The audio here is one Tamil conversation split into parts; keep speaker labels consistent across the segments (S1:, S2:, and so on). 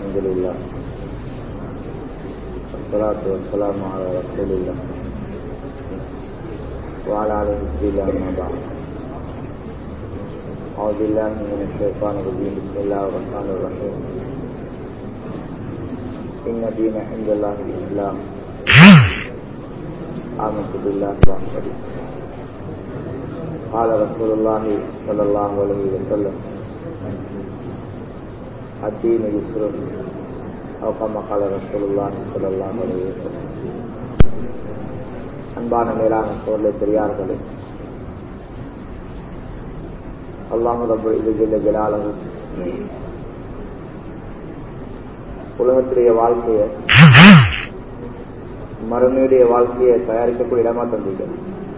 S1: الحمد لله والصلاة والسلام على رسول الله وعلى آله وصحبه أما بعد أعوذ بالله من الشيطان الرجيم بسم الله الرحمن الرحيم إن دين عند الله الإسلام آمنت بالله وحده قال رسول الله صلى الله عليه وسلم الدين يسر أو كما قال رسول الله صلى الله عليه وسلم அன்பான மேலான சோழலை பெரியார்களே அல்லாஹு ரபுல் இது ஜெல்ல ஜலாலகு உலகத்துடைய வாழ்க்கையை மறுமையுடைய வாழ்க்கையை தயாரிக்கக்கூடிய இடமா தந்தீங்க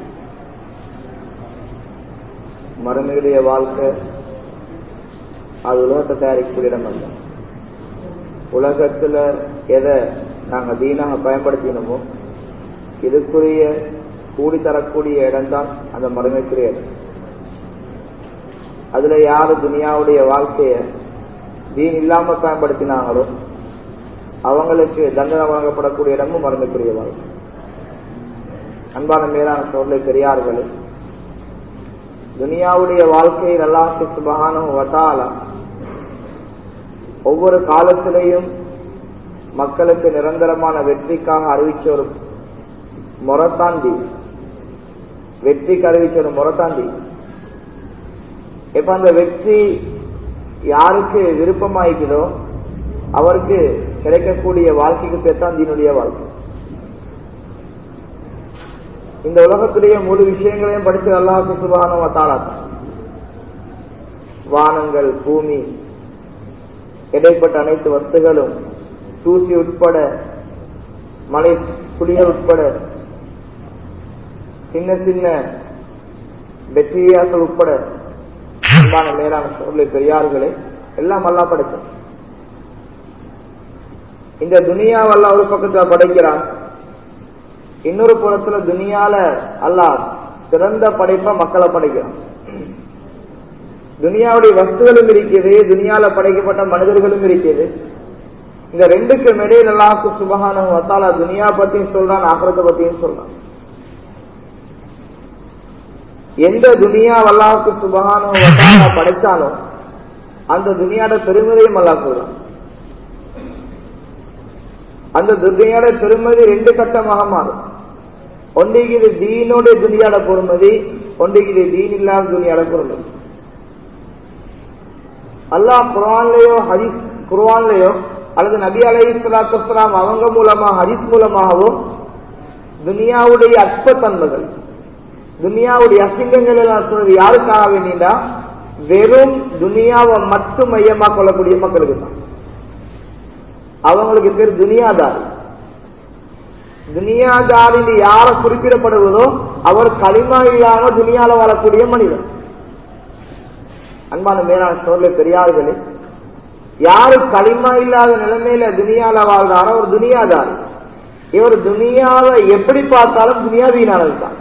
S1: மறுமையுடைய வாழ்க்கை அது உலகத்தை தயாரிக்கக்கூடிய இடம் அல்ல உலகத்துல எதை நாங்க தீனாக பயன்படுத்தினோமோ இதுக்குரிய கூடி தரக்கூடிய இடம்தான் அந்த மறுமைக்குரிய இடம் அதுல யாரு துனியாவுடைய வாழ்க்கைய தீன் இல்லாம பயன்படுத்தினாங்களோ அவங்களுக்கு தண்டனை வழங்கப்படக்கூடிய இடமும் மறுமைக்குரிய வாழ்க்கை அன்பான மேலான சோழலை பெரியார்களே துனியாவுடைய வாழ்க்கையில் அல்லாஹு சுபகான வட்டாலா ஒவ்வொரு காலத்திலையும் மக்களுக்கு நிரந்தரமான வெற்றிக்காக அறிவிச்ச ஒரு முறத்தாண்டி வெற்றிக்கு அறிவிச்ச ஒரு முறத்தாண்டி இப்ப அந்த வெற்றி யாருக்கு விருப்பமாயிக்குதோ அவருக்கு கிடைக்கக்கூடிய வாழ்க்கைக்கு பேர்தான் தீனுடைய வாழ்க்கை இந்த உலகத்திலேயே முழு விஷயங்களையும் படிச்சு அல்லாஹு சுபான வத்தாலா வானங்கள் பூமி இடைப்பட்ட அனைத்து வஸ்துகளும் தூசி உட்பட மலை குடிகள் உட்பட சின்ன சின்ன பெக்டீரியாக்கள் உட்பட அன்பான மேலான சொல்லை பெரியார்களே எல்லாம் அல்லா படைக்கும் இந்த துனியாவெல்லாம் ஒரு பக்கத்துல படைக்கிறான் இன்னொரு புறத்துல துனியால அல்லாஹ் சிறந்த படைப்பா மக்களை படைக்கிறான் துனியாவுடைய வஸ்துகளும் இருக்கிறது துனியால படைக்கப்பட்ட மனிதர்களும் இருக்கிறது இந்த ரெண்டுக்கும் இடையில அல்லாஹு சுபகான வத்தாலா துனியா பத்தியும் சொல்றான் ஆக்கிரத்தை பத்தியும் சொல்றான் எந்த துனியா அல்லாஹுக்கு சுபகான வத்தாலா படைச்சாலும் அந்த துனியாட பெருமதியும் அல்லா சொல்றான் அந்த துனியாட பெருமதி ரெண்டு கட்டமாக மாறும் ஒன்றைக்கு இது தீனோட துனியாட பொறுமதி ஒன்றைக்கு இது தீன் இல்லாத துனியாட பொறுமதி அல்லாஹ் குரான்லயோ ஹரிஸ் குர்வான்லயோ அல்லது நபி அலை சலாத்துலாம் அவங்க மூலமா ஹரிஸ் மூலமாகவும் துனியாவுடைய அற்பத்தன்மைகள் துனியாவுடைய அசிங்கங்கள் எல்லாம் சொல்றது யாருக்காக வேண்டினா வெறும் துனியாவை மட்டும் மையமா கொள்ளக்கூடிய மக்களுக்கு தான் அவங்களுக்கு பேர் துனியாதாரி துனியாதாரில் யார குறிப்பிடப்படுவதோ அவர் களிமா இல்லாம துனியால வாழக்கூடிய மனிதன் அன்பான மேலான சோழ பெரியார்களே யாரு களிமா இல்லாத நிலைமையில துனியால வாழ்றாரோ ஒரு துனியாதாரி இவர் துனியாவை எப்படி பார்த்தாலும் துனியா வீணானது தான்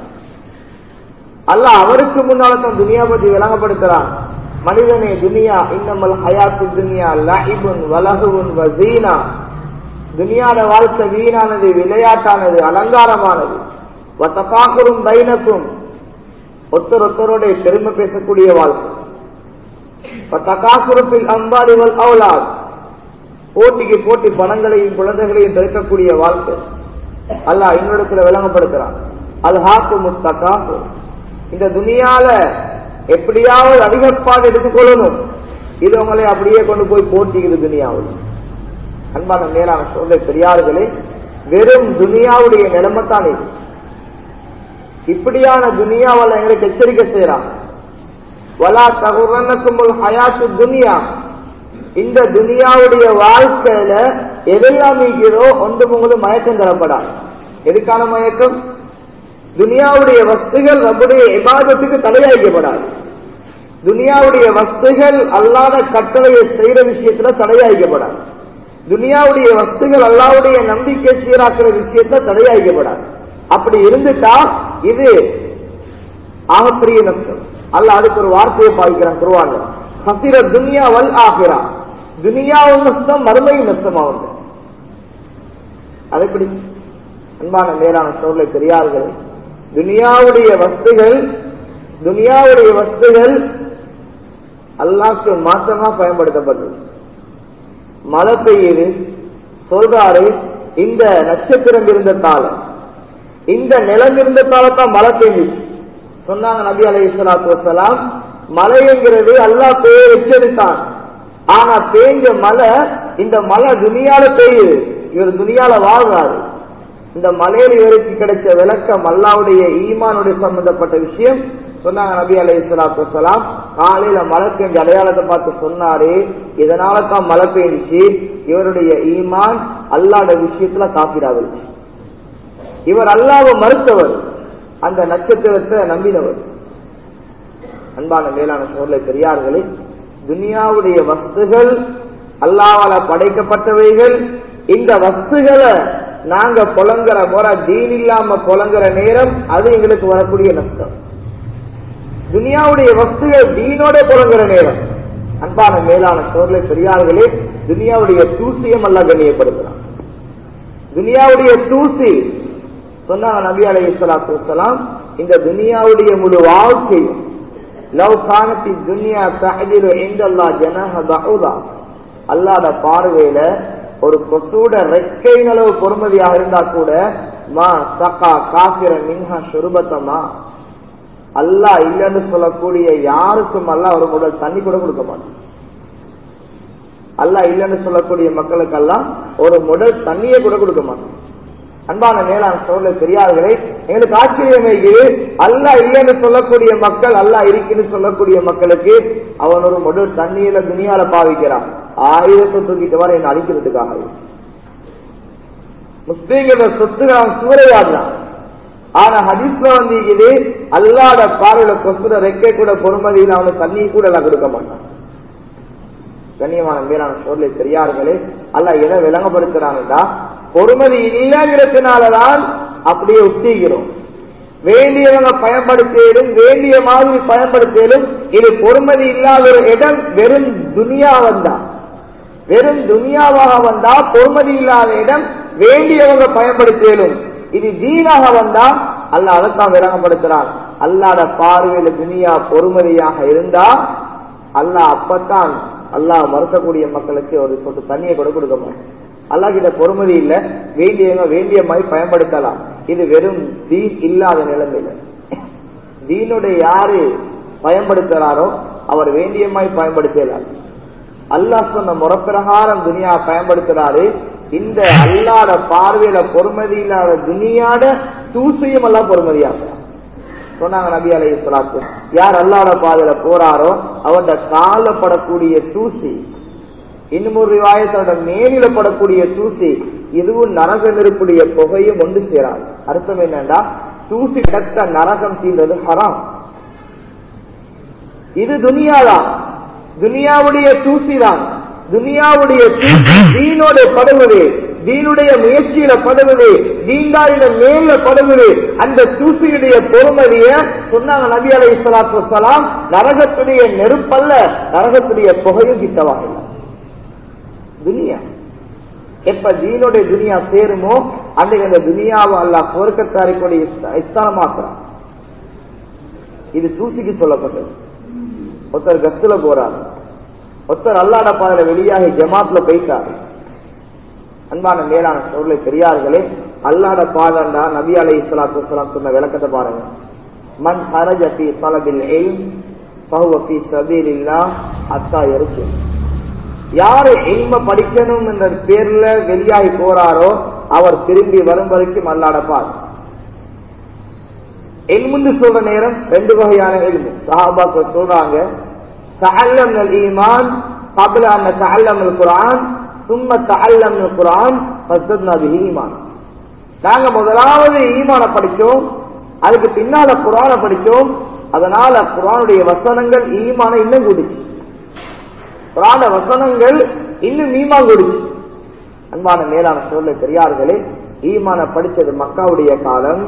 S1: அல்ல அவருக்கு முன்னால தான் துனியா பத்தி விளங்கப்படுத்துறான் மனிதனே துனியா இன்னமல் ஹயாத்து துனியா லஹிபுன் வலகுன் வசீனா துனியாட வாழ்க்கை வீணானது விளையாட்டானது அலங்காரமானது வத்தகாக்குறும் தைனக்கும் ஒத்தர் ஒத்தரோட பெருமை பேசக்கூடிய வாழ்க்கை தகாசுரப்பில் அம்பாடிவல் அவுலாத் போட்டிக்கு போட்டி பணங்களையும் குழந்தைகளையும் பெருக்கக்கூடிய வாழ்க்கை அல்ல இன்னொருத்துல விளங்கப்படுத்துறான் அல் ஹாக்கு முத்தகாசு இந்த துணியால எப்படியாவது அதிகப்பாடு எடுத்துக்கொள்ளணும் இது உங்களை அப்படியே கொண்டு போய் போட்டிக்குது துனியாவில் அன்பான மேலான சொல்ல பெரியார்களே வெறும் துனியாவுடைய நிலைமைத்தான் இது இப்படியான துனியாவில் எங்களுக்கு எச்சரிக்கை செய்யறான் வலா தகுரனக்குமுல் ஹயாத்து துனியா இந்த துனியாவுடைய வாழ்க்கையில எதெல்லாம் இருக்கிறோ ஒன்று உங்களுக்கு மயக்கம் தரப்படாது எதுக்கான மயக்கம் துனியாவுடைய வஸ்துகள் நம்முடைய விவாதத்துக்கு தடையாய்க்கப்படாது துனியாவுடைய வஸ்துகள் அல்லாத கட்டளையை செய்யற விஷயத்துல தடையாய்க்கப்படாது துனியாவுடைய வஸ்துகள் அல்லாவுடைய நம்பிக்கை சீராக்குற விஷயத்துல தடையாய்க்கப்படாது அப்படி இருந்துட்டா இது ஆகப்பெரிய நஷ்டம் அல்ல அதுக்கு ஒரு வார்த்தையை பாய்க்கிறான் குருவாங்க ஹசிர துன்யா வல் ஆகிறா துனியாவும் நஷ்டம் மறுமையும் நஷ்டமாகுது அது எப்படி அன்பான மேலான சோழலை பெரியார்கள் துனியாவுடைய வஸ்துகள் துனியாவுடைய வஸ்துகள் அல்லாஹ்க்கு மாற்றமா பயன்படுத்தப்பட்டது மழை பெய்யுது சொல்றாரு இந்த நட்சத்திரம் இருந்த காலம் இந்த நிலம் இருந்த காலத்தான் மழை பெய்யுது சொன்னாங்க நபி அலை இஸ்லாத்து வசலாம் மழைங்கிறது அல்லாஹ் பெய்ய எச்சரித்தான் ஆனா பெய்ஞ்ச மழை இந்த மழை துனியால பெய்யுது இவர் துனியால வாழ்றாரு இந்த மலையில இவருக்கு கிடைச்ச விளக்கம் அல்லாவுடைய ஈமானுடைய சம்பந்தப்பட்ட விஷயம் சொன்னாங்க நபி அலை இஸ்லாத்து வசலாம் காலையில மழை பெஞ்ச அடையாளத்தை பார்த்து சொன்னாரு இதனால தான் மழை பெய்ஞ்சிச்சு இவருடைய ஈமான் அல்லாட விஷயத்துல காப்பிடாவில்லை இவர் அல்லாவை மறுத்தவர் அந்த நட்சத்திரத்தை நம்பினவர் அன்பான மேலான சோழலை பெரியார்களே துனியாவுடைய வஸ்துகள் அல்லாவால படைக்கப்பட்டவைகள் இந்த வஸ்துகளை நாங்க புலங்குற முறை தீன் இல்லாம புலங்குற நேரம் அது எங்களுக்கு வரக்கூடிய நஷ்டம் துனியாவுடைய வஸ்துகள் தீனோட புலங்குற நேரம் அன்பான மேலான சோழலை பெரியார்களே துனியாவுடைய தூசியம் அல்ல கண்ணியப்படுத்துறான் துனியாவுடைய தூசி சொன்னாங்க நபி அலை இஸ்லாத்து வலாம் இந்த துனியாவுடைய முழு வாழ்க்கையும் லவ் காணத்தி துனியா தஹதிரு எங்கல்லா ஜனஹ பவுதா அல்லாத பார்வையில ஒரு கொசூட ரெக்கை அளவு பொறுமதியாக இருந்தா கூட மா சகா காசிர மின்ஹா சுருபத்தமா அல்லா இல்லைன்னு சொல்லக்கூடிய யாருக்கும் அல்ல ஒரு முதல் தண்ணி கூட கொடுக்க மாட்டான் அல்லா இல்லைன்னு சொல்லக்கூடிய மக்களுக்கெல்லாம் ஒரு முதல் தண்ணியை கூட கொடுக்க மாட்டான் அன்பான மேலான சோழ பெரியார்களே எங்களுக்கு ஆச்சரியமே அல்லா இல்லைன்னு சொல்லக்கூடிய மக்கள் அல்லா இருக்குன்னு சொல்லக்கூடிய மக்களுக்கு அவன் ஒரு முதல் தண்ணியில துணியால பாவிக்கிறான் ஆயிரத்தை தூக்கிட்டு வர என்ன அழிக்கிறதுக்காக முஸ்லீம்கள சொத்துக்கள் அவன் சூறையாடுறான் ஆனா ஹதீஸ்ல வந்து இது அல்லாட பார்வையில கொசுர ரெக்கை கூட பொறுமதியில் அவனுக்கு தண்ணி கூட எல்லாம் கொடுக்க மாட்டான் கண்ணியமான மேலான சோழலை பெரியார்களே அல்ல எதை விளங்கப்படுத்துறான்டா பொறுமதி இல்லைங்கிறதுனாலதான் அப்படியே உத்திகிறோம் வேண்டியவங்க பயன்படுத்தியலும் வேண்டிய மாதிரி பயன்படுத்தியலும் இது பொறுமதி இல்லாத ஒரு இடம் வெறும் துனியா வந்தா வெறும் துனியாவாக வந்தா பொறுமதி இல்லாத இடம் வேண்டியவங்க பயன்படுத்தியலும் இது தீனாக வந்தா அல்ல அதைத்தான் விளங்கப்படுத்துறான் அல்லாட பார்வையில துனியா பொறுமதியாக இருந்தா அல்லாஹ் அப்பத்தான் அல்லாஹ் மறுக்கக்கூடிய மக்களுக்கு ஒரு சொட்டு தண்ணியை கூட கொடுக்க மாட்டான் அல்லாஹ் கிட்ட பொறுமதி இல்ல வேண்டியவங்க வேண்டிய மாதிரி பயன்படுத்தலாம் இது வெறும் தீன் இல்லாத நிலைமையில தீனுடைய யாரு பயன்படுத்துறாரோ அவர் வேண்டிய மாதிரி பயன்படுத்தலாம் அல்லாஹ் சொன்ன முறப்பிரகாரம் துனியா பயன்படுத்துறாரு இந்த அல்லாட பார்வையில பொறுமதி இல்லாத துனியாட தூசியும் எல்லாம் பொறுமதியாக சொன்னாங்க நபி அலை சொல்லாத்து யார் அல்லாட பாதையில போறாரோ அவருடைய கால படக்கூடிய தூசி இன்னும் ஒரு விவாயத்தோட மேலில படக்கூடிய தூசி இதுவும் நரக நெருப்புடைய புகையும் ஒன்று சேராது அர்த்தம் என்னன்னா தூசி கிடக்க நரகம் தீர்ந்தது ஹராம் இது துனியாதான் துனியாவுடைய தூசி தான் துனியாவுடைய தூசி தீனோட படுவது தீனுடைய முயற்சியில படுவது தீண்டாரில மேல படுவது அந்த தூசியுடைய பொறுமதிய சொன்னாங்க நபி அலை சலாத்து வலாம் நரகத்துடைய நெருப்பல்ல நரகத்துடைய புகையும் கிட்டவாக இல்லை துனியா எப்ப தீனுடைய துனியா சேருமோ அன்றைக்கு அந்த துனியாவை அல்ல சொர்க்கத்தாரிக்குடைய ஸ்தானமாக்குறான் இது தூசிக்கு சொல்லப்பட்டது ஒருத்தர் கஸ்துல போறாரு ஒருத்தர் அல்லாட பாதையில வெளியாகி ஜமாத்ல போயிட்டாரு அன்பான மேலான சொல்லை பெரியார்களே அல்லாட பாதண்டா நபி அலை இஸ்லாத்து வலாம் சொன்ன விளக்கத்தை பாருங்க மண் ஹரஜ பி தலபில் எய்ம் பஹுவ பி சபீலில்லா அத்தா எரிச்சு யாரு எய்ம படிக்கணும் என்ற பேர்ல வெளியாகி போறாரோ அவர் திரும்பி வரும் வரைக்கும் அல்லாட பார் எல்முன்னு சொல்ற நேரம் ரெண்டு வகையான எல்மு சஹாபாக்கள் சொல்றாங்க تعلم الإيمان قبل أن نتعلم القرآن ثم تعلم القرآن فازددنا به إيمان நாங்க முதலாவது ஈமான படிச்சோம் அதுக்கு பின்னால குரான படிச்சோம் அதனால குரானுடைய வசனங்கள் ஈமான இன்னும் கூடுச்சு குரான வசனங்கள் இன்னும் ஈமான் கூடுச்சு அன்பான மேலான சொல்ல பெரியார்களே ஈமான படிச்சது மக்காவுடைய காலம்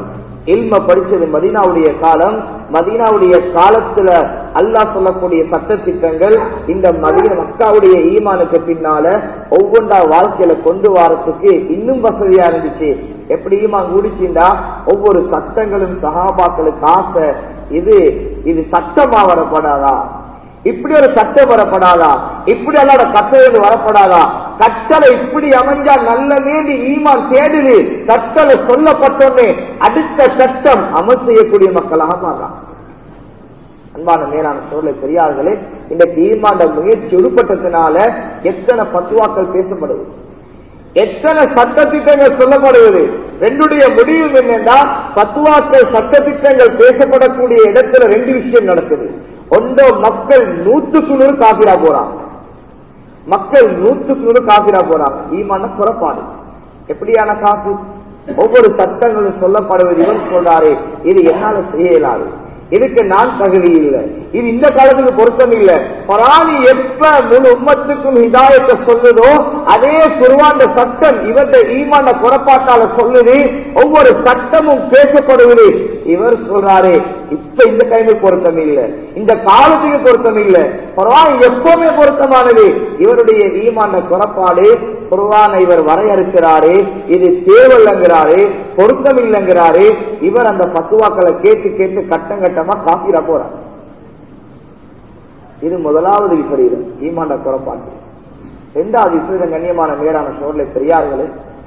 S1: இல்ம படிச்சது மதீனாவுடைய காலம் மதீனாவுடைய காலத்துல அல்லாஹ் சொல்லக்கூடிய சட்ட திட்டங்கள் இந்த மதீன மக்காவுடைய ஈமானுக்கு பின்னால ஒவ்வொன்றா வாழ்க்கையில கொண்டு வரத்துக்கு இன்னும் வசதியா இருந்துச்சு எப்படி ஈமான் கூடிச்சுண்டா ஒவ்வொரு சட்டங்களும் சகாபாக்களுக்கு ஆசை இது இது சட்டமா வரப்படாதா இப்படி ஒரு சட்டம் வரப்படாதா இப்படி அல்லாட கட்டளை வரப்படாதா கட்டளை இப்படி அமைஞ்சா நல்ல வேண்டி ஈமான் தேடுது கட்டளை சொல்லப்பட்டோன்னே அடுத்த சட்டம் அமல் செய்யக்கூடிய மக்களாக மாறான் அன்பான மேலான சூழலை பெரியார்களே இன்றைக்கு ஈமாண்ட முயற்சி உருப்பட்டதுனால எத்தனை பத்துவாக்கள் பேசப்படுது எத்தனை சட்டத்திட்டங்கள் சொல்லப்படுவது ரெண்டுடைய முடிவு என்னன்னா பத்துவாக்கள் சட்டத்திட்டங்கள் பேசப்படக்கூடிய இடத்துல ரெண்டு விஷயம் நடக்குது ஒன்றோ மக்கள் நூற்றுக்கு நூறு காப்பிரா போறாங்க மக்கள் நூற்றுக்கு நூறு காப்பிரா போறாங்க ஈமான புறப்பாடு எப்படியான காப்பு ஒவ்வொரு சட்டங்களும் சொல்லப்படுவது இவன் சொல்றாரு இது என்னால செய்ய இயலாது இதுக்கு நான் தகுதி இல்லை இது இந்த காலத்துக்கு பொருத்தம் இல்லை பராணி எப்ப முழு உம்மத்துக்கும் ஹிதாயத்தை சொல்லுதோ அதே குருவாண்ட சட்டம் இவருடைய ஈமான புறப்பாட்டால சொல்லுது ஒவ்வொரு சட்டமும் பேசப்படுவது இவர் சொல்றாரு இப்ப இந்த டைமுக்கு பொருத்தம் இல்லை இந்த காலத்துக்கு பொருத்தம் இல்லை குரான் எப்பவுமே பொருத்தமானது இவருடைய ஈமான குறப்பாடு குர்வானை இவர் வரையறுக்கிறாரு இது தேவல்லங்கிறாரு பொருத்தம் இல்லைங்கிறாரு இவர் அந்த பத்துவாக்களை கேட்டு கேட்டு கட்டம் கட்டமா காப்பிரா போறார் இது முதலாவது விபரீதம் ஈமாண்ட குறப்பாட்டு இரண்டாவது விபரீதம் கண்ணியமான மேலான சோழலை பெரியார்களே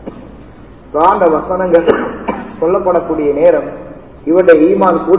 S1: காண்ட வசனங்கள் சொல்லப்படக்கூடிய நேரம் இவருடைய ஈமான் கூட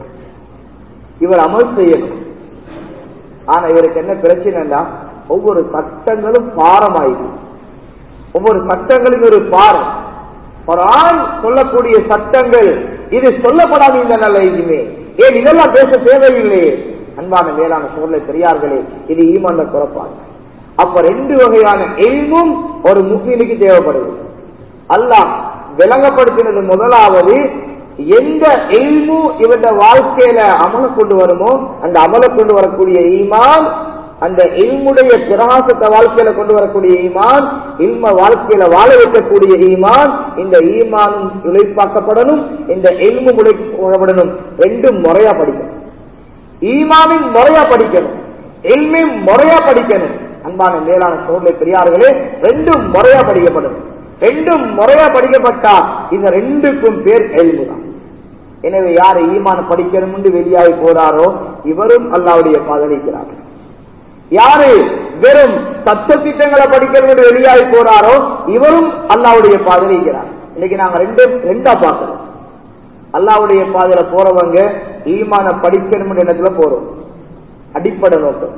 S1: இவர் அமல் செய்யணும் ஆனா இவருக்கு என்ன பிரச்சனைன்னா ஒவ்வொரு சட்டங்களும் பாரமாயிடும் ஒவ்வொரு சட்டங்களும் ஒரு பாரம் ஒரு ஆண் சொல்லக்கூடிய சட்டங்கள் இது சொல்லப்படாத இந்த நல்ல இதுமே ஏன் இதெல்லாம் பேச தேவையில்லையே அன்பான மேலான சூழலை பெரியார்களே இது ஈமாண்ட குறப்பாடு அப்ப ரெண்டு வகையான எல்மும் ஒரு முஸ்லீமுக்கு தேவைப்படுது அல்லாஹ் விளங்கப்படுத்தினது முதலாவது எந்த எல்மு இவருடைய வாழ்க்கையில அமல கொண்டு வருமோ அந்த அமல கொண்டு வரக்கூடிய ஈமான் அந்த இல்முடைய பிரகாசத்தை வாழ்க்கையில கொண்டு வரக்கூடிய ஈமான் இல்ம வாழ்க்கையில வாழ வைக்கக்கூடிய ஈமான் இந்த ஈமானும் உழைப்பாக்கப்படணும் இந்த இல்மு உழைக்கப்படணும் ரெண்டும் முறையா படிக்கணும் ஈமானின் முறையா படிக்கணும் எல்மையும் முறையா படிக்கணும் அன்பான மேலான சோழலை பெரியார்களே ரெண்டும் முறையா படிக்கப்படும் ரெண்டும் முறையா படிக்கப்பட்டா இந்த ரெண்டுக்கும் பேர் எல்மு தான் எனவே யார் ஈமான படிக்கணும் என்று வெளியாகி போறாரோ இவரும் அல்லாவுடைய பாதளிக்கிறார் யாரு வெறும் சத்த திட்டங்களை படிக்கணும் என்று வெளியாகி போறாரோ இவரும் அல்லாவுடைய பாதளிக்கிறார் இன்னைக்கு நாங்க ரெண்டு ரெண்டா பார்க்கிறோம் அல்லாவுடைய பாதையில போறவங்க ஈமான படிக்கணும் இடத்துல போறோம் அடிப்படை நோக்கம்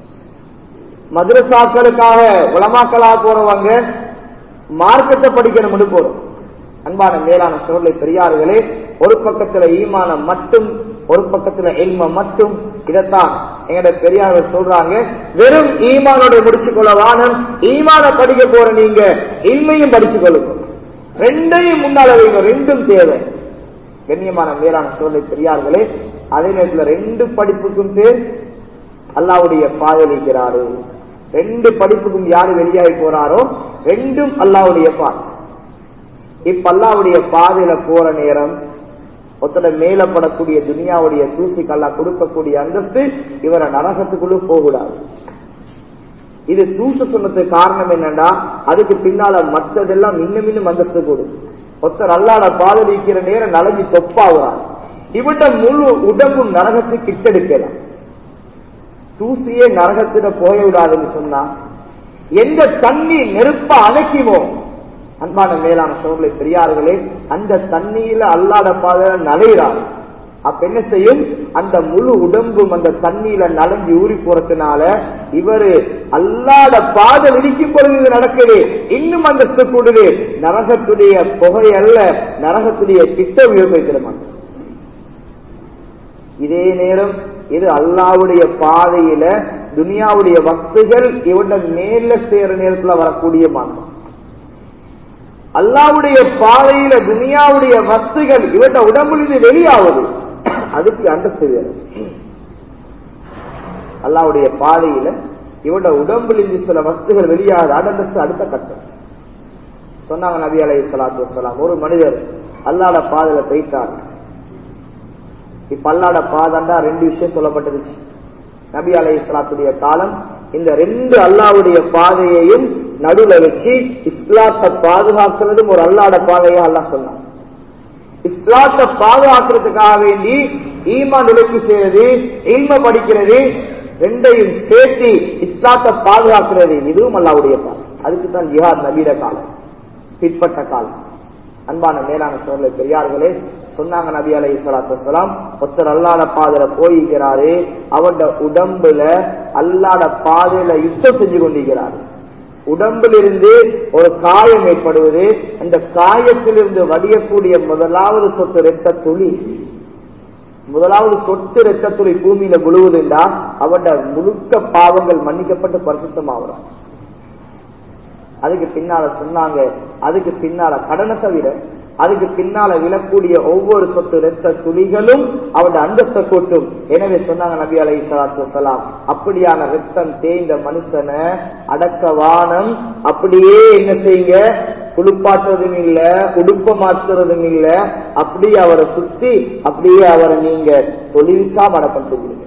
S1: மதுரசாக்களுக்காக உளமாக்கலாக போறவங்க மார்க்கத்தை படிக்கணும்னு போறோம் அன்பான மேலான சோழலை பெரியார்களே ஒரு பக்கத்துல ஈமானம் மட்டும் ஒரு பக்கத்துல எல்ம மட்டும் இதைத்தான் எங்கட பெரியார்கள் சொல்றாங்க வெறும் ஈமானோட முடிச்சுக்கொள்ள வானம் ஈமான படிக்க போற நீங்க இல்மையும் படிச்சுக் கொள்ளுங்க ரெண்டையும் முன்னால வைங்க ரெண்டும் தேவை கண்ணியமான மேலான சோழலை பெரியார்களே அதே நேரத்தில் ரெண்டு படிப்புக்கும் பேர் அல்லாவுடைய பாதலிக்கிறாரு ரெண்டு படிப்புக்கும் யாரு வெளியாகி போறாரோ ரெண்டும் அல்லாவுடைய பாதை இப்ப அல்லாவுடைய பாதையில போற நேரம் ஒருத்தட மேலப்படக்கூடிய துனியாவுடைய தூசிக்கல்லா கொடுக்கக்கூடிய அந்தஸ்து இவரை நரகத்துக்குள்ள போகக்கூடாது இது தூச சொன்னதுக்கு காரணம் என்னன்னா அதுக்கு பின்னால மற்றதெல்லாம் இன்னும் இன்னும் அந்தஸ்து கூடும் ஒருத்தர் அல்லாட பாதலிக்கிற நேரம் நலஞ்சி தொப்பாகிறார் இவட்ட முழு உடம்பும் நரகத்துக்கு கிட்டெடுக்கலாம் தூசியே நரகத்திட போய விடாதுன்னு சொன்னா எந்த தண்ணி நெருப்ப அணைக்குமோ அன்பான மேலான சோழலை பெரியார்களே அந்த தண்ணியில அல்லாத பாதையில நலையிறார் அப்ப என்ன செய்யும் அந்த முழு உடம்பும் அந்த தண்ணியில நலஞ்சி ஊறி போறதுனால இவரு அல்லாத பாதல் இடிக்கும் பொழுது இது நடக்குது இன்னும் அந்த கூடுது நரகத்துடைய புகை அல்ல நரகத்துடைய கிட்ட உபயோகிக்கிற மாட்டோம் இதே நேரம் இது அல்லாவுடைய பாதையில துனியாவுடைய வஸ்துகள் இவட மேல சேர நேரத்துல வரக்கூடிய மாற்றம் அல்லாவுடைய பாதையில துனியாவுடைய வஸ்துகள் இவட உடம்புலிருந்து வெளியாவது அதுக்கு அந்தஸ்து வேறு அல்லாவுடைய பாதையில இவட உடம்பிலிருந்து சில வஸ்துகள் வெளியாகாது அந்தஸ்து அடுத்த கட்டம் சொன்னாங்க நபி அலை சலாத்து வலாம் ஒரு மனிதர் அல்லாட பாதையில போயிட்டார் இப்ப அல்லாட பாதண்டா ரெண்டு விஷயம் சொல்லப்பட்டிருச்சு நபி அலை இஸ்லாத்துடைய காலம் இந்த ரெண்டு அல்லாவுடைய பாதையையும் நடுவுல வச்சு இஸ்லாத்தை பாதுகாக்கிறதும் ஒரு அல்லாட பாதையா அல்லாஹ் சொன்னான் இஸ்லாத்தை பாதுகாக்கிறதுக்காக வேண்டி ஈமா நிலைக்கு செய்யறது இல்ம படிக்கிறது ரெண்டையும் சேர்த்து இஸ்லாத்தை பாதுகாக்கிறது இதுவும் அல்லாவுடைய பாதை அதுக்கு தான் ஜிஹாத் நபீர காலம் பிற்பட்ட காலம் அன்பான மேலான சோழலை பெரியார்களே சொன்னாங்க நபி அலை சலாத்து வலாம் ஒருத்தர் அல்லாட பாதையில போயிருக்கிறாரு அவட உடம்புல அல்லாட பாதையில யுத்தம் செஞ்சு கொண்டிருக்கிறாரு உடம்பிலிருந்து ஒரு காயம் ஏற்படுவது அந்த காயத்திலிருந்து வடியக்கூடிய முதலாவது சொத்து ரத்த துளி முதலாவது சொத்து ரத்த துளி பூமியில விழுவதுண்டா அவட முழுக்க பாவங்கள் மன்னிக்கப்பட்டு பரிசுத்தமாகறான் அதுக்கு பின்னால சொன்னாங்க அதுக்கு பின்னால கடனை தவிர அதுக்கு பின்னால விழக்கூடிய ஒவ்வொரு சொட்டு ரத்த துளிகளும் அவருடைய அந்தஸ்தை கூட்டும் எனவே சொன்னாங்க நபி அலை சலாத்து வலாம் அப்படியான ரத்தம் தேய்ந்த மனுஷனை அடக்க வானம் அப்படியே என்ன செய்யுங்க குளிப்பாட்டுறதும் இல்ல உடுப்ப மாற்றுறதும் இல்ல அப்படியே அவரை சுத்தி அப்படியே அவரை நீங்க தொழிலுக்காம அடக்கம் செய்வீங்க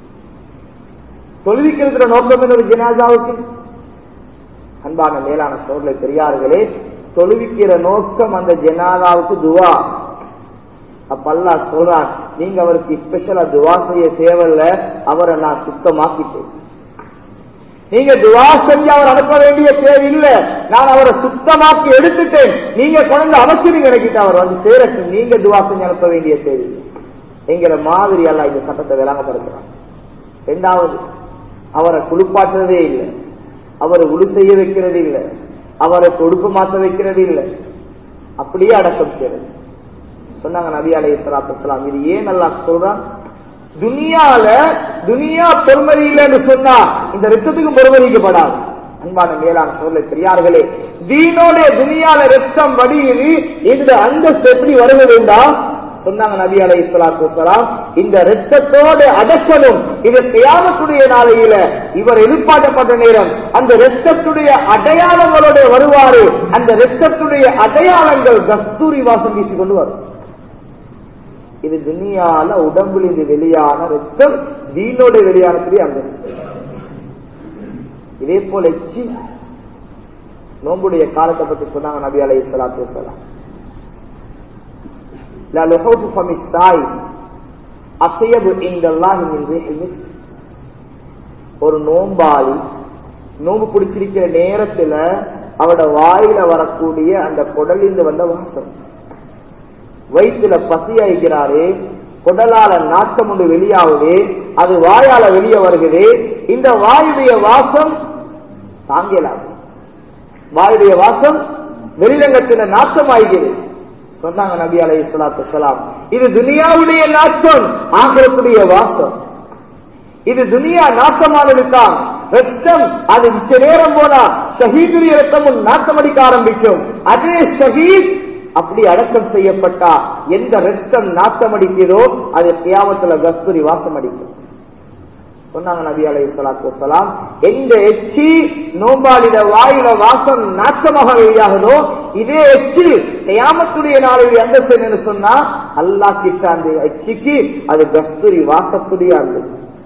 S1: தொழுவிக்கிறதுல நோக்கம் என்ன ஒரு ஜனாதாவுக்கு அன்பான மேலான சோழலை பெரியார்களே தொழுவிக்கிற நோக்கம் அந்த ஜனாதாவுக்கு துவா அப்பல்லா சொல்றான் நீங்க அவருக்கு ஸ்பெஷலா துவா செய்ய தேவையில்ல அவரை நான் சுத்தமாக்கிட்டேன் நீங்க துவா செஞ்சு அவர் அனுப்ப வேண்டிய தேவையில்லை நான் அவரை சுத்தமாக்கி எடுத்துட்டேன் நீங்க குழந்தை அவசியம் நினைக்கிட்டு அவர் வந்து சேரட்டும் நீங்க துவா செஞ்சு அனுப்ப வேண்டிய தேவையில்லை என்கிற மாதிரி அல்ல இந்த சட்டத்தை விளங்கப்படுத்துறான் இரண்டாவது அவரை குளிப்பாட்டுறதே இல்லை அவரை உழு செய்ய வைக்கிறது இல்லை அவரை தொடுப்பு மாற்ற வைக்கிறது இல்லை அப்படியே அடக்கம் செய்யறது சொன்னாங்க நபி அலை சலாத்து இது ஏன் நல்லா சொல்றான் துனியால துனியா பொறுமதி இல்லைன்னு சொன்னா இந்த ரத்தத்துக்கு பொறுமதிக்கப்படாது அன்பான மேலான சொல்ல பெரியார்களே தீனோட துனியால ரத்தம் வடியுது இந்த அந்தஸ்து எப்படி வருக வேண்டாம் சொன்னாங்க நபி அலை சலாத்து வலாம் இந்த ரத்தத்தோடு அடக்கணும் இது தியானத்துடைய நாளையில இவர் எதிர்பார்க்கப்பட்ட நேரம் அந்த ரத்தத்துடைய அடையாளங்களோட வருவாரு அந்த ரத்தத்துடைய அடையாளங்கள் கஸ்தூரி வாசம் வீசி கொண்டு வரும் இது துனியால உடம்புல இது வெளியான ரத்தம் தீனோட வெளியானக்கூடிய அந்த இதே போல எச்சி நோம்புடைய காலத்தை பற்றி சொன்னாங்க நபி அலை சலாத்து வலாம் لا لحوف فم السائل أطيب عند الله من ريح المسك ஒரு நோம்பாளி நோம்பு பிடிச்சிருக்கிற நேரத்துல அவட வாயில வரக்கூடிய அந்த குடலிந்து வந்த வாசம் வயிற்றுல பசி ஆகிறாரு குடலால நாட்டம் ஒன்று வெளியாகுது அது வாயால வெளியே வருகிறது இந்த வாயுடைய வாசம் தாங்கலாது வாயுடைய வாசம் வெளிரங்கத்துல நாட்டம் ஆகிறது சொன்னாங்க நபி அலை சலாத்து சலாம் இது துனியாவுடைய நாட்டம் ஆகிறக்கூடிய வாசம் இது துனியா நாட்டமானதுதான் ரத்தம் அது மிச்ச நேரம் போனா ஷஹீதுடைய ரத்தமும் நாட்டம் அடிக்க ஆரம்பிக்கும் அதே ஷஹீத் அப்படி அடக்கம் செய்யப்பட்டா எந்த ரத்தம் நாட்டம் அடிக்கிறதோ அது தியாமத்துல கஸ்தூரி வாசம் அடிக்கும் சொன்னாங்க நபி அலை சலாத்து வலாம் எந்த எச்சி நோம்பாளிட வாயில வாசம் நாட்டமாக வெளியாகுதோ இதே எச்சி தயாமத்துடைய நாளுடைய அந்தஸ்து என்று சொன்னா அல்லா கிட்ட அந்த எச்சிக்கு அது கஸ்தூரி வாசத்துடைய அந்த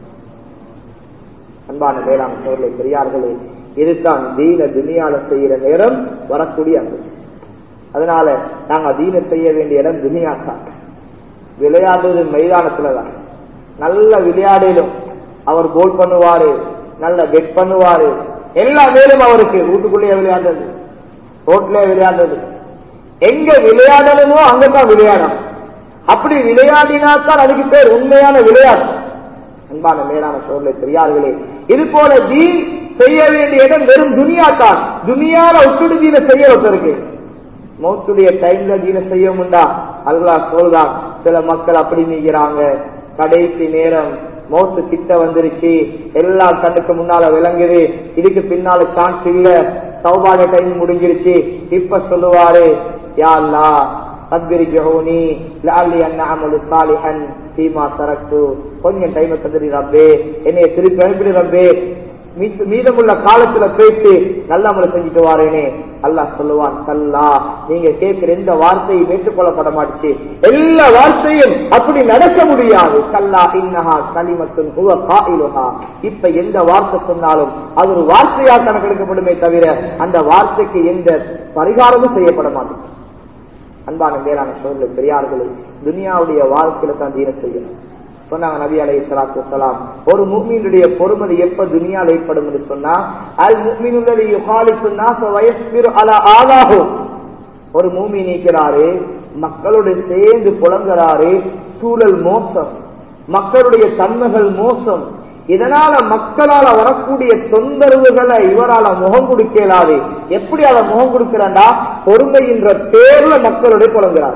S1: அன்பான வேளாண் சோழலை பெரியார்களே இதுதான் தீன துனியால செய்யற நேரம் வரக்கூடிய அந்தஸ்து அதனால நாங்க தீன செய்ய வேண்டிய இடம் துனியா தான் விளையாடுறது மைதானத்துல தான் நல்ல விளையாடிலும் அவர் கோல் பண்ணுவாரு நல்ல பெட் பண்ணுவாரு எல்லா வேலும் அவருக்கு வீட்டுக்குள்ளேயே விளையாடுறது ரோட்லயே விளையாடுறது எங்க விளையாடணுமோ அங்கதான் விளையாடணும் அப்படி விளையாடினாத்தான் அதுக்கு பேர் உண்மையான விளையாட்டு அன்பான மேலான சோழலை பெரியார்களே இது போல தீன் செய்ய வேண்டிய இடம் வெறும் துனியா தான் துனியால உட்டுடு தீன செய்ய ஒருத்தருக்கு மௌத்துடைய டைம்ல தீன செய்ய முண்டா அல்லா சொல்றான் சில மக்கள் அப்படி நீங்கிறாங்க கடைசி நேரம் மௌத்து கிட்ட வந்துருச்சு எல்லாம் கண்ணுக்கு முன்னால விளங்குது இதுக்கு பின்னால சான்ஸ் இல்ல சௌபாட டைம் முடிஞ்சிருச்சு இப்ப சொல்லுவாரு யா அல்லா அத்பிரிஜோனி லாலி அண்ணாமலு சாலிஹன் சீமா தரக்கு கொஞ்சம் டைம் தந்துடு ரப்பே என்னைய திருப்பி அனுப்பிடு ரப்பே மீ- மீதமுள்ள காலத்துல போயிட்டு நல்ல அமல செஞ்சுட்டு வாரேனே அல்லாஹ் சொல்லுவான் கல்லா நீங்க கேட்கிற எந்த வார்த்தையும் ஏற்றுக்கொள்ளப்பட மாட்டுச்சு எல்லா வார்த்தையும் அப்படி நடக்க முடியாது கல்லா இன்னஹா கலிமத்துன் ஹுவ காயிலுஹா இப்ப எந்த வார்த்தை சொன்னாலும் அது ஒரு வார்த்தையா கணக்கெடுக்கப்படுமே தவிர அந்த வார்த்தைக்கு எந்த பரிகாரமும் செய்யப்பட மாட்டேங்குது அன்பான மேலான சோழர்களே பெரியார்களே துனியாவுடைய வாழ்க்கையில தான் தீன செய்யணும் சொன்னாங்க நபி அலைஹி ஸலாத்து வஸலாம் ஒரு முஃமினுடைய பொறுமதி எப்ப துனியால ஏற்படும் என்று சொன்னா அல் முஃமினுல்லதி யுகாலித்து நாஸ வயஸ்பிரு அலா ஆலாஹு ஒரு மூமி நீக்கிறாரு மக்களோட சேர்ந்து புலங்குறாரு சூழல் மோசம் மக்களுடைய தன்மைகள் மோசம் இதனால மக்களால வரக்கூடிய தொந்தரவுகளை இவரால முகம் கொடுக்க இயலாது எப்படி அதை முகம் கொடுக்கிறாண்டா பொறுமையின்ற பேர்ல மக்களோட புலங்குறார்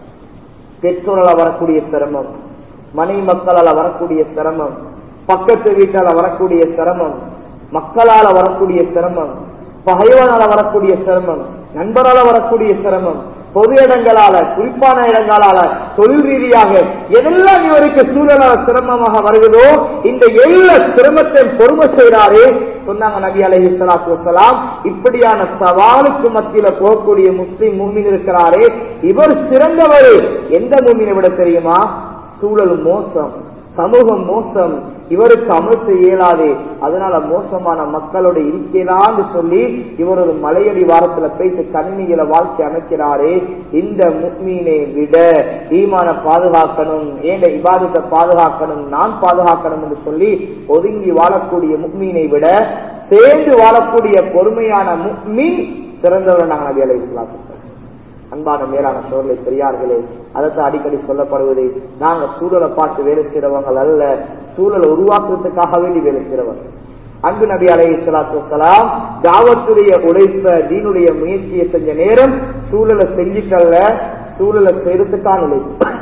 S1: பெற்றோரால வரக்கூடிய சிரமம் மனைவி மக்களால வரக்கூடிய சிரமம் பக்கத்து வீட்டால வரக்கூடிய சிரமம் மக்களால வரக்கூடிய சிரமம் பகைவனால வரக்கூடிய சிரமம் நண்பரால வரக்கூடிய சிரமம் பொது இடங்களால குறிப்பான இடங்களால தொழில் ரீதியாக எதெல்லாம் இவருக்கு சூழலால சிரமமாக வருகிறதோ இந்த எல்லா சிரமத்தை பொறுமை செய்கிறாரே சொன்னாங்க நபி அலைஹி ஸலாத்து வஸலாம் இப்படியான சவாலுக்கு மத்தியில போகக்கூடிய முஸ்லிம் மூமின் இருக்கிறாரே இவர் சிறந்தவர் எந்த மூமினை விட தெரியுமா சூழல் மோசம் சமூகம் மோசம் இவருக்கு அமல் செய்ய இயலாது அதனால மோசமான மக்களோட இருக்கலான்னு சொல்லி இவர் ஒரு மலையடி வாரத்துல போயிட்டு கண்ணியில வாழ்க்கை அமைக்கிறாரே இந்த முக்மீனை விட ஈமான பாதுகாக்கணும் ஏண்ட இபாதத்தை பாதுகாக்கணும் நான் பாதுகாக்கணும் என்று சொல்லி ஒதுங்கி வாழக்கூடிய முக்மீனை விட சேர்ந்து வாழக்கூடிய பொறுமையான முக்மீன் சிறந்தவர் நாங்கள் நபி அலை இஸ்லாத்து அன்பான மேலான சோழலை பெரியார்களே அதைத்தான் அடிக்கடி சொல்லப்படுவது நாங்க சூழலை பார்த்து வேலை செய்றவங்க அல்ல சூழலை உருவாக்குறதுக்காக வேண்டி வேலை செய்றவங்க அன்பு நபி அலை சலாத்து வசலாம் தாவத்துடைய உழைப்ப தீனுடைய முயற்சியை செஞ்ச நேரம் சூழலை செஞ்சிட்டல்ல சூழலை செய்யறதுக்கான உழைப்பு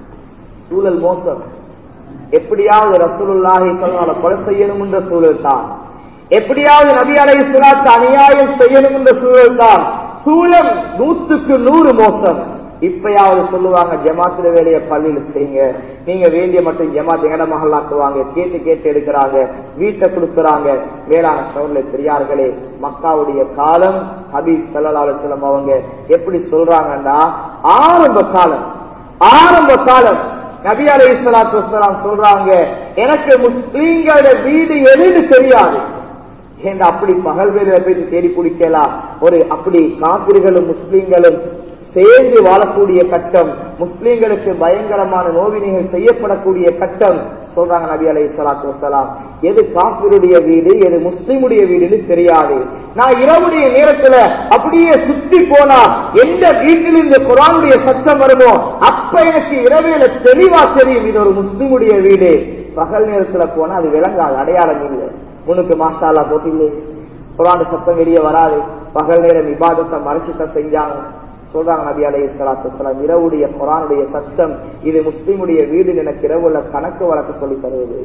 S1: சூழல் மோசம் எப்படியாவது ரசூலுல்லாஹி சொன்னால கொலை செய்யணும் என்ற சூழல் தான் எப்படியாவது நபி அலை சலாத்து அநியாயம் செய்யணும் என்ற சூழல் தான் சூழல் நூற்றுக்கு நூறு மோசம் இப்பயாவது சொல்லுவாங்க ஜமாத்துல வேலையை பள்ளியில செய்யுங்க நீங்க வேண்டிய மட்டும் ஜமாத் எங்கட மகளாக்குவாங்க கேட்டு கேட்டு எடுக்கிறாங்க வீட்டை கொடுக்குறாங்க வேளாண் சவுண்ட்ல பெரியார்களே மக்காவுடைய காலம் ஹபீப் சல்லா அலுவலம் அவங்க எப்படி சொல்றாங்கன்னா ஆரம்ப காலம் ஆரம்ப காலம் நபி அலை சலாத்து வசலாம் சொல்றாங்க எனக்கு முஸ்லீம்களோட வீடு எதுன்னு தெரியாது ஏன் அப்படி பகல் வேலையில போய் தேடி பிடிக்கலாம் ஒரு அப்படி காப்பிர்களும் முஸ்லீம்களும் சேர்ந்து வாழக்கூடிய கட்டம் முஸ்லீம்களுக்கு பயங்கரமான நோவினைகள் செய்யப்படக்கூடிய கட்டம் சொல்றாங்க நபி அலை சலாத்து வசலாம் எது காப்பிருடைய வீடு எது முஸ்லீமுடைய வீடுன்னு தெரியாது நான் இரவுடைய நேரத்துல அப்படியே சுத்தி போனா எந்த வீட்டில் இந்த குரானுடைய சத்தம் வருமோ அப்ப எனக்கு இரவில தெளிவா தெரியும் இது ஒரு முஸ்லீமுடைய வீடு பகல் நேரத்துல போனா அது விளங்காது அடையாளம் இல்லை உனக்கு மாஷாலா போட்டில்லை குரான் சத்தம் வெளியே வராது பகல் நேரம் விவாதத்தை மறைச்சுத்தான் செஞ்சாங்க சொல்றாங்க நபி அலை சலாத்து இரவுடைய குரானுடைய சத்தம் இது முஸ்லீமுடைய வீடு எனக்கு இரவுல கணக்கு வழக்கு சொல்லி தருவது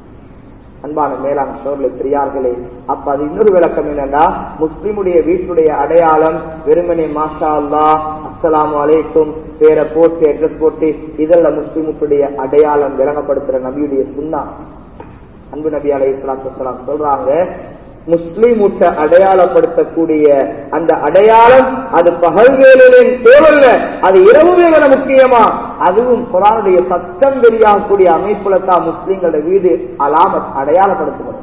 S1: அன்பான மேலான சோர்லை பெரியார்களே அப்ப அது இன்னொரு விளக்கம் என்னன்னா முஸ்லிமுடைய வீட்டுடைய அடையாளம் வெறுமனே மாஷா அல்லா அஸ்ஸலாமு அலைக்கும் பேரை போட்டு அட்ரஸ் போட்டு இதெல்லாம் முஸ்லிமுடைய அடையாளம் விளங்கப்படுத்துற நபியுடைய சுண்ணா அன்பு நபி அலை சலாத்து சொல்றாங்க முஸ்லீம் விட்ட அடையாளப்படுத்தக்கூடிய அந்த அடையாளம் அது பகல் வேலையின் தேவல்ல அது இரவு வேலை முக்கியமா அதுவும் குரானுடைய சத்தம் வெளியாகக்கூடிய அமைப்புல தான் முஸ்லீம்களோட வீடு அலாமத் அடையாளப்படுத்தப்படும்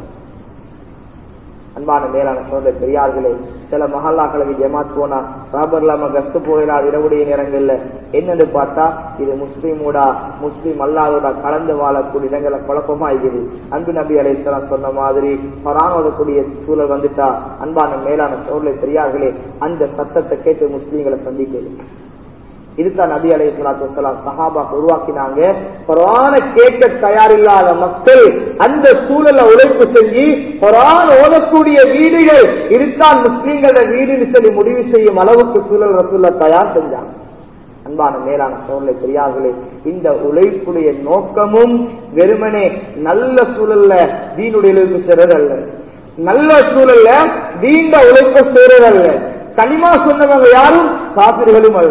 S1: அன்பான மேலான சோதனை பெரியார்களே சில மஹல்லாக்களுக்கு ஜமாத் போனா ராபர் இல்லாம கஸ்து போயிடாது இரவுடைய நேரங்கள்ல என்னன்னு பார்த்தா இது முஸ்லீமோடா முஸ்லீம் அல்லாதோட கலந்து வாழக்கூடிய இடங்களை குழப்பமா இருக்குது அன்பு நபி அலைசலாம் சொன்ன மாதிரி பராமரிக்கக்கூடிய சூழல் வந்துட்டா அன்பான மேலான சோதனை பெரியார்களே அந்த சத்தத்தை கேட்டு முஸ்லீம்களை சந்திக்கிறது இதுதான் நபி அலை சலாத்து வலாம் சஹாபா உருவாக்கினாங்க குரான கேட்க தயாரில்லாத மக்கள் அந்த சூழலை உழைப்பு செஞ்சு குரான் ஓதக்கூடிய வீடுகள் இதுதான் முஸ்லீம்களோட வீடுன்னு சொல்லி முடிவு செய்யும் அளவுக்கு சூழல் ரசூல்ல தயார் செஞ்சாங்க அன்பான மேலான சூழலை பெரியார்களே இந்த உழைப்புடைய நோக்கமும் வெறுமனே நல்ல சூழல்ல தீனுடைய உழைப்பு செய்றதல்ல நல்ல சூழல்ல தீண்ட உழைப்பு செய்றதல்ல கனிமா சொன்னவங்க யாரும் காப்பிர்களும் அல்ல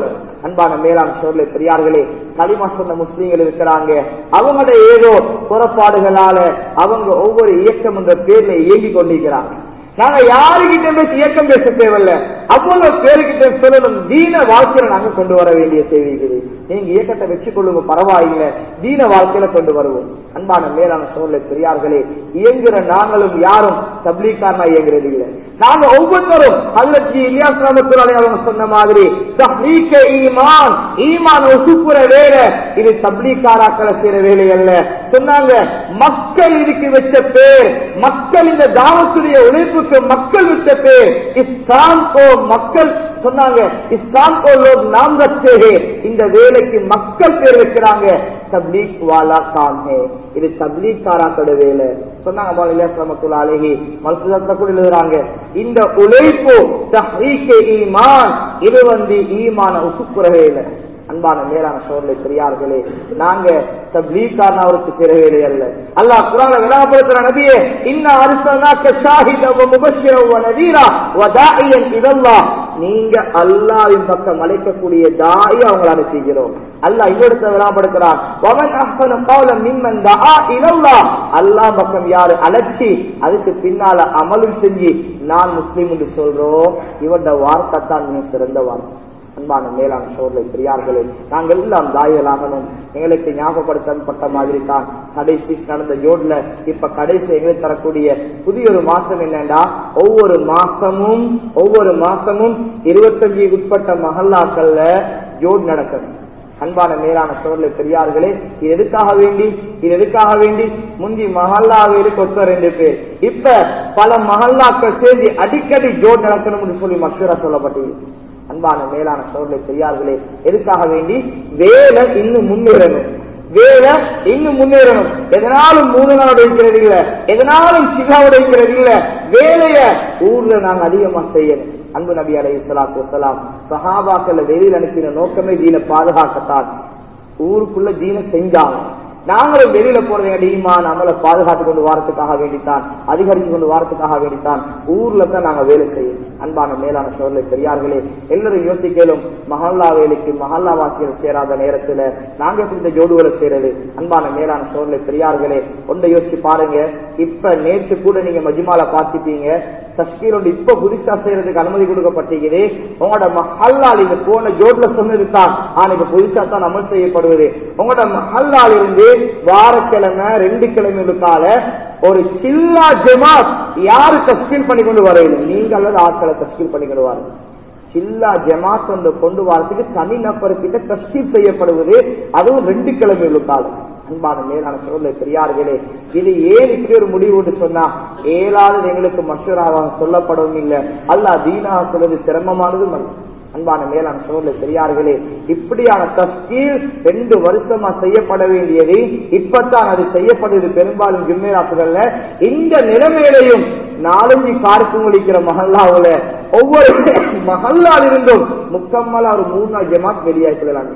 S1: அன்பான மேலான சோழலை பெரியார்களே களிமா சொன்ன முஸ்லீம்கள் இருக்கிறாங்க அவங்களோட ஏதோ புறப்பாடுகளால அவங்க ஒவ்வொரு இயக்கம் என்ற பேர்ல இயங்கிக் கொண்டிருக்கிறாங்க நாங்க யாருகிட்ட பேசி இயக்கம் பேச தேவையில்ல அவ்வளவு பேருக்கிட்ட சொல்லணும் தீன வாழ்க்கையில நாங்க கொண்டு வர வேண்டிய தேவை இருக்குது நீங்க இயக்கத்தை வச்சு கொள்ளுங்க பரவாயில்லை தீன வாழ்க்கையில கொண்டு வருவோம் அன்பான மேலான சூழலை பெரியார்களே இயங்குற நாங்களும் யாரும் தப்லீக்காரனா இயங்குறது இல்லை நாங்க ஒவ்வொருத்தரும் அல்லது இலியாஸ் ராமத்துறாலே அவங்க சொன்ன மாதிரி தஹ்லீக்க ஈமான் ஈமான் ஒசுப்புற வேலை இது தப்லீக்காராக்களை செய்யற வேலை அல்ல சொன்னாங்க மக்கள் இதுக்கு வச்ச பேர் மக்கள் இந்த தாவத்துடைய உழைப்புக்கு மக்கள் வச்ச பேர் இஸ்லாம் கோ மக்கள் சொன்னாங்க இஸ்லாம் கோ லோக் நாம் ரச்சே இந்த வேலைக்கு மக்கள் பேர் வைக்கிறாங்க தப்லீக் வாலா காம் ஹே இது தப்லீக் காராக்களோட வேலை சொன்னாங்க மௌலியாஸ்லாமத்துல் அலேஹி மல்சுதத்துல கூட எழுதுறாங்க இந்த உழைப்பு தஹ்ரீக்கே ஈமான் இது வந்து ஈமான உசுப்புற வேலை அன்பான மேலான சோழலை பெரியார்களே நாங்க தப்லீக்காரன் அவருக்கு சிற வேலை அல்ல அல்லாஹ் குரான விளங்கப்படுத்துற நபியே இன்ன அரிசனாக்க ஷாஹித வ முபஷ்ஷிர வ நதீரா வ தாஇயன் இலல்லாஹ் நீங்க அல்லாஹ்வின் பக்கம் அழைக்கக்கூடிய தாயை அவங்களை அனுப்பிக்கிறோம் அல்லாஹ் இன்னொருத்த விளங்கப்படுத்துறான் வமன் அஹ்சன கௌலம் மிம்மன் தஆ இலல்லாஹ் அல்லாஹ் பக்கம் யாரு அழைச்சி அதுக்கு பின்னால அமலும் செஞ்சு நான் முஸ்லீம் என்று சொல்றோம் இவருடைய வார்த்தை தான் மிக சிறந்த வார்த்தை அன்பான மேலான சோழலை பெரியார்களே நாங்கள் எல்லாம் தாயலாகணும் எங்களுக்கு ஞாபகப்படுத்தப்பட்ட மாதிரி தான் கடைசி நடந்த ஜோட்ல இப்ப கடைசி எங்களுக்கு தரக்கூடிய புதிய ஒரு மாசம் என்னன்னா ஒவ்வொரு மாசமும் ஒவ்வொரு மாசமும் இருபத்தஞ்சு உட்பட்ட மகல்லாக்கள்ல ஜோட் நடக்கணும் அன்பான மேலான சோழலை பெரியார்களே இது எதுக்காக வேண்டி இது எதுக்காக வேண்டி முந்தி மஹல்லாவேலு கொத்த ரெண்டு பேர் இப்ப பல மஹல்லாக்கள் சேர்ந்து அடிக்கடி ஜோட் நடக்கணும்னு சொல்லி மஷூரா சொல்லப்பட்டது அன்பான மேலான சோழலை பெரியார்களே எதுக்காக வேண்டி வேலை இன்னும் முன்னேறணும் வேலை இன்னும் முன்னேறணும் எதனாலும் மூணு நாள் உடைக்கிறது இல்ல எதனாலும் சில்லா உடைக்கிறது இல்ல வேலைய ஊர்ல நாங்க அதிகமா செய்யணும் அன்பு நபி அலை சலாத்து வசலாம் சஹாபாக்கள் வெளியில் அனுப்பின நோக்கமே தீன பாதுகாக்கத்தான் ஊருக்குள்ள தீன செஞ்சாங்க நாங்களும் வெளியில போறது ஈமான் நம்மளை பாதுகாத்து கொண்டு வாரத்துக்காக வேண்டித்தான் அதிகரித்து கொண்டு வாரத்துக்காக வேண்டித்தான் ஊர்ல தான் நாங்க வேலை செய்யும் அன்பான மேலான சோழலை பெரியார்களே எல்லாரும் யோசிக்கலும் மஹல்லா வேலைக்கு மஹல்லா வாசிகள் சேராத நேரத்துல நாங்க எப்படி இந்த ஜோடுகளை செய்யறது அன்பான மேலான சோழலை பெரியார்களே ஒன்றை யோசிச்சு பாருங்க இப்ப நேற்று கூட நீங்க மஜ்மால பார்த்துட்டீங்க தஸ்கீர் ஒன்று இப்ப புதுசா செய்யறதுக்கு அனுமதி கொடுக்கப்பட்டிருக்குது உங்களோட மஹல்லால் இது போன ஜோட்ல சொன்னது தான் ஆனா இப்ப புதுசா தான் அமல் செய்யப்படுவது உங்களோட மஹல்லால் இருந்து வாரக்கிழமை ரெண்டு கிழமைகளுக்கால ஒரு சில்லா ஜமாத் யாரு தஸ்கீல் பண்ணி கொண்டு வரையில நீங்க அல்லது ஆட்களை தஸ்கீல் பண்ணி கொண்டு வாருங்க சில்லா ஜமாத் ஒன்று கொண்டு வரதுக்கு தனி நபர்கிட்ட தஸ்கீல் செய்யப்படுவது அதுவும் ரெண்டு கிழமைகளுக்கால அன்பான மேலான சோழலை பெரியார்களே இது ஏன் இப்படி ஒரு முடிவு என்று சொன்னா ஏழாவது எங்களுக்கு மஷூராவாக சொல்லப்படவும் இல்லை அல்ல தீனா சொல்வது சிரமமானதும் அல்ல அன்பான மேலான சோழலை பெரியார்களே இப்படியான தஸ்கீல் ரெண்டு வருஷமா செய்யப்பட வேண்டியது இப்பத்தான் அது செய்யப்படுவது பெரும்பாலும் ஜும்மேராப்புகள்ல இந்த நிலைமையிலையும் நாலஞ்சு காருக்கு முடிக்கிற மஹல்லாவுல ஒவ்வொரு மஹல்லால் இருந்தும் முக்கம்மலா ஒரு மூணு நாள் ஜமாத் வெளியாகிக்கலாம்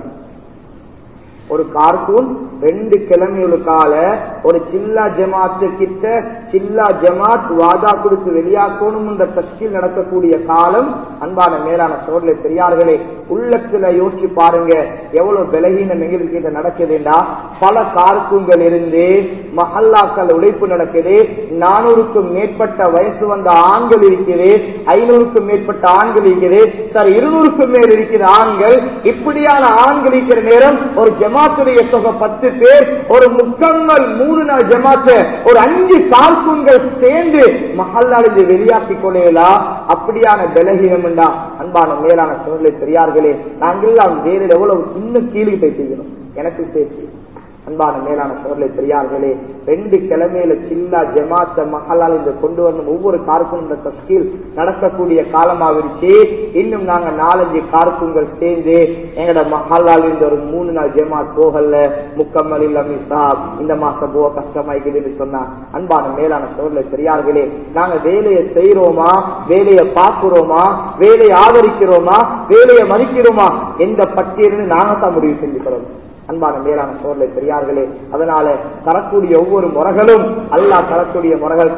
S1: ஒரு கார்ட்டூன் ரெண்டு கிழமைகளுக்கால ஒரு சில்லா ஜமாத்து கிட்ட சில்லா ஜமாத் வாதா கொடுத்து வெளியாக்கணும் என்ற தஸ்கில் நடக்கக்கூடிய காலம் அன்பான மேலான சோழலை பெரியார்களே உள்ளத்துல யோசிச்சு பாருங்க எவ்வளவு பலகீனம் எங்களுக்கு நடக்குதுண்டா பல கார்ட்டூன்கள் இருந்து மஹல்லாக்கள் உழைப்பு நடக்குது நானூறுக்கும் மேற்பட்ட வயசு வந்த ஆண்கள் இருக்குது ஐநூறுக்கும் மேற்பட்ட ஆண்கள் இருக்குது சார் இருநூறுக்கும் மேல் இருக்கிற ஆண்கள் இப்படியான ஆண்கள் இருக்கிற நேரம் ஒரு ஜமாத்துடைய தொகை பத்து பேர் ஒரு முக்கங்கள் மூணு நாள் ஜமாத்து ஒரு அஞ்சு கார்கூன்கள் சேர்ந்து மஹல்லாலிருந்து வெளியாக்கி கொள்ளலாம் அப்படியான பலகீனம் அன்பான மேலான சூழ்நிலை பெரியார்களே நாங்கள் எல்லாம் வேறு எவ்வளவு இன்னும் கீழே போய் செய்யணும் எனக்கு சேர்த்து அன்பான மேலான சோழலை பெரியார்களே ரெண்டு கிழமையில சில்லா ஜமாத்த மஹலால் இந்த கொண்டு வரணும் ஒவ்வொரு கார்க்கும் இந்த தஸ்கீல் நடக்கக்கூடிய காலமாகிருச்சு இன்னும் நாங்க நாலஞ்சு கார்க்குங்கள் சேர்ந்து எங்கட மஹலால் இந்த ஒரு மூணு நாள் ஜமாத் போகல முக்கம்மல் இல்ல சாப் இந்த மாசம் போக கஷ்டமாய்க்குதுன்னு சொன்னா அன்பான மேலான சோழலை பெரியார்களே நாங்க வேலையை செய்யறோமா வேலையை பார்க்கிறோமா வேலையை ஆதரிக்கிறோமா வேலையை மதிக்கிறோமா எந்த பட்டியல்னு நாங்க தான் முடிவு செஞ்சுக்கிறோம் அன்பான மேலான சோழலை பெரியார்களே அதனால தரக்கூடிய ஒவ்வொரு முறைகளும் அல்லாஹ் தரக்கூடிய முறைகள் தான்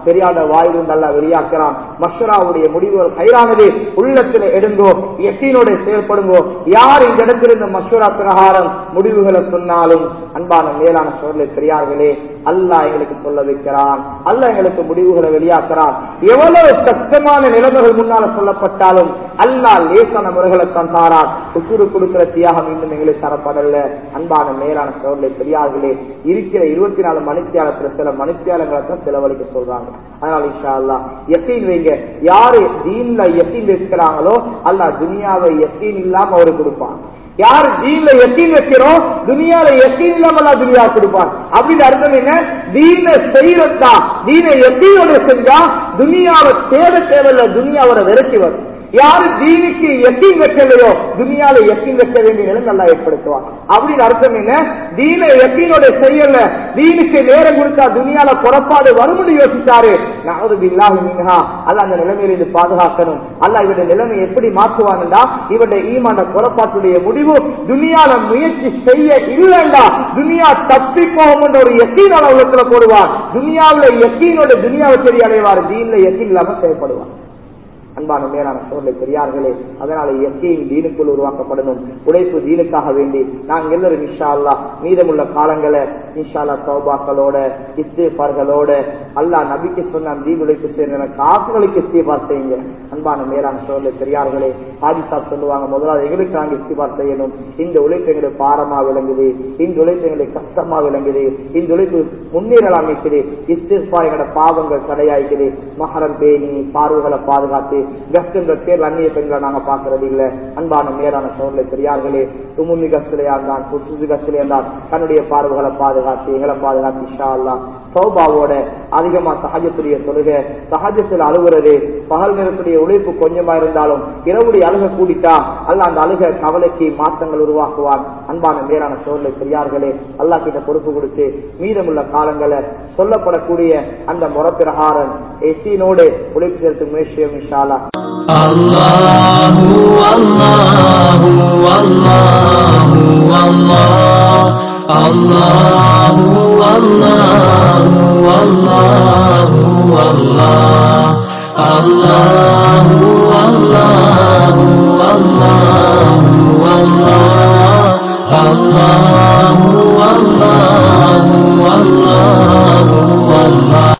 S1: பெரியாட வாயிலும் நல்லா வெளியாக்குறான் மஷராவுடைய முடிவுகள் கைரானது உள்ளத்தில் எடுங்கோ எத்தீனோட செயல்படுங்கோ யார் இந்த இடத்தில் இந்த மஷூரா பிரகாரம் முடிவுகளை சொன்னாலும் அன்பான மேலான சோழலை பெரியார்களே அல்லாஹ் எங்களுக்கு சொல்ல வைக்கிறான் அல்லாஹ் எங்களுக்கு முடிவுகளை வெளியாக்குறான் எவ்வளவு கஷ்டமான நிலைமைகள் முன்னால சொல்லப்பட்டாலும் அல்லாஹ் லேசான முறைகளை தான் தாரான் உசுறு கொடுக்கிற தியாகம் இன்னும் எங்களுக்கு தரப்படல அன்பான மேலான சோழலை பெரியார்களே இருக்கிற இருபத்தி நாலு மணித்தியாலத்துல சில மணித்தியாலங்களை தான் செலவழிக்க சொல்றாங்க அதனால இஷா அல்லா எத்தீன் வைங்க யாரு தீன்ல எத்தீன் வைக்கிறாங்களோ அல்லாஹ் துனியாவை எத்தீன் இல்லாம அவரு கொடுப்பான் யார் தீன்ல எத்தீன் வைக்கிறோம் துனியால எத்தீன் இல்லாம அல்லா துனியா கொடுப்பான் அப்படின்னு அர்த்தம் என்ன தீன செய்யறதா தீன எத்தீனோட செஞ்சா துனியாவை தேட தேவையில்ல துனியாவோட விரட்டி வரும் யாரு தீனுக்கு எத்தீன் வைக்கலையோ துனியால எத்தீன் வைக்க வேண்டிய நிலை நல்லா ஏற்படுத்துவான் அப்படின்னு அர்த்தம் என்ன தீன எத்தீனோட செய்யல தீனுக்கு நேரம் கொடுத்தா துனியால புறப்பாடு வரும்னு யோசிச்சாரு நாவது பில்லாஹி மின்ஹா அல்ல அந்த நிலைமையில இருந்து பாதுகாக்கணும் அல்ல இவருடைய நிலைமை எப்படி மாற்றுவான்டா இவருடைய ஈமான புறப்பாட்டுடைய முடிவு துனியால முயற்சி செய்ய இல்லைண்டா துனியா தப்பி போகும் ஒரு எத்தீனோட உலகத்துல போடுவார் துனியாவுல எத்தீனோட துனியாவை தெரிய அடைவார் தீன்ல எத்தீன் இல்லாம செயல்படுவார் அன்பான மேலான சோழலை பெரியார்களே அதனால இயற்கையின் தீனுக்குள் உருவாக்கப்படணும் உழைப்பு தீனுக்காக வேண்டி நாங்கள் எல்லாரும் இன்ஷா அல்லா மீதமுள்ள காலங்களை இன்ஷா அல்லா சௌபாக்களோட இஸ்தேபார்களோட அல்லா நபிக்கு சொன்ன தீன் உழைப்பு செய்ய காப்புகளுக்கு இஸ்தேபார் செய்யுங்க அன்பான மேலான சோழலை பெரியார்களே ஆதிசா சொல்லுவாங்க முதலாவது எங்களுக்கு நாங்கள் இஸ்திபார் செய்யணும் இந்த உழைப்பு எங்களுக்கு பாரமா விளங்குது இந்த உழைப்பு எங்களுக்கு கஷ்டமா விளங்குது இந்த உழைப்பு முன்னேறலாம் இருக்குது இஸ்திஃபார் எங்களோட பாவங்கள் தடையாய்க்குது மகரம் பேணி பார்வைகளை பாதுகாத்து கஷ்டன்ற பேர் அந்நிய பெண்களை நாங்க பாக்குறது இல்ல அன்பான மேலான சோழலை பெரியார்களே துமுமி கஸ்திலையா இருந்தான் புதுசு கஸ்திலையா இருந்தான் தன்னுடைய பார்வைகளை பாதுகாத்து எங்களை பாதுகாத்து இஷா அல்லா சௌபாவோட அதிகமா சகஜத்துடைய தொழுகை சகஜத்தில் அழுகுறது பகல் நேரத்துடைய உழைப்பு கொஞ்சமா இருந்தாலும் இரவுடைய அழுக கூடிட்டா அல்ல அந்த அழுக கவலைக்கு மாற்றங்கள் உருவாக்குவான் அன்பான மேலான சோழலை பெரியார்களே அல்லா கிட்ட பொறுப்பு கொடுத்து மீதமுள்ள காலங்களை சொல்லப்படக்கூடிய அந்த முறப்பிரகாரன் எசினோடு உழைப்பு செலுத்தும் முயற்சியும் இன்ஷாலா
S2: الله والله والله والله الله والله والله والله الله والله والله والله الله